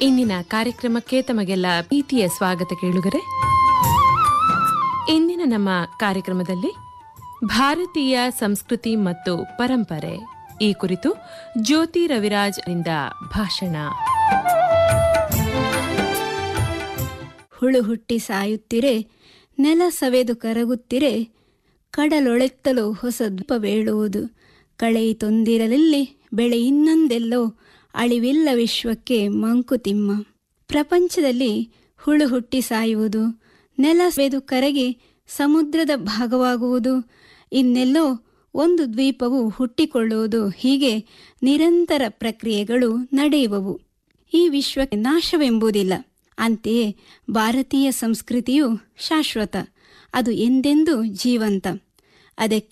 ಇಂದಿನ ಕಾರ್ಯಕ್ರಮಕ್ಕೆ ತಮಗೆಲ್ಲ ಪ್ರೀತಿಯ ಸ್ವಾಗತ ಕೇಳುಗರೆ ಇಂದಿನ ನಮ್ಮ ಕಾರ್ಯಕ್ರಮದಲ್ಲಿ ಭಾರತೀಯ ಸಂಸ್ಕೃತಿ ಮತ್ತು ಪರಂಪರೆ ಈ ಕುರಿತು ಜ್ಯೋತಿ ರವಿರಾಜ್ ರಿಂದ ಭಾಷಣ ಹುಳು ಹುಟ್ಟಿ ಸಾಯುತ್ತಿರೆ ನೆಲ ಸವೆದು ಕರಗುತ್ತಿರೆ ಕಡಲೊಳೆತ್ತಲು ಹೊಸ ದ್ವೀಪವೇಳುವುದು ಕಳೆಯಿತೊಂದಿರಲಿಲ್ಲಿ ಬೆಳೆ ಇನ್ನೊಂದೆಲ್ಲೋ ಅಳಿವಿಲ್ಲ ವಿಶ್ವಕ್ಕೆ ಮಂಕುತಿಮ್ಮ ಪ್ರಪಂಚದಲ್ಲಿ ಹುಳು ಹುಟ್ಟಿ ಸಾಯುವುದು ನೆಲ ಸವೆದು ಕರಗಿ ಸಮುದ್ರದ ಭಾಗವಾಗುವುದು ಇನ್ನೆಲ್ಲೋ ಒಂದು ದ್ವೀಪವು ಹುಟ್ಟಿಕೊಳ್ಳುವುದು ಹೀಗೆ ನಿರಂತರ ಪ್ರಕ್ರಿಯೆಗಳು ನಡೆಯುವವು ಈ ವಿಶ್ವಕ್ಕೆ ನಾಶವೆಂಬುದಿಲ್ಲ ಅಂತೆಯೇ ಭಾರತೀಯ ಸಂಸ್ಕೃತಿಯು ಶಾಶ್ವತ ಅದು ಎಂದೆಂದೂ ಜೀವಂತ ಅದಕ್ಕೆ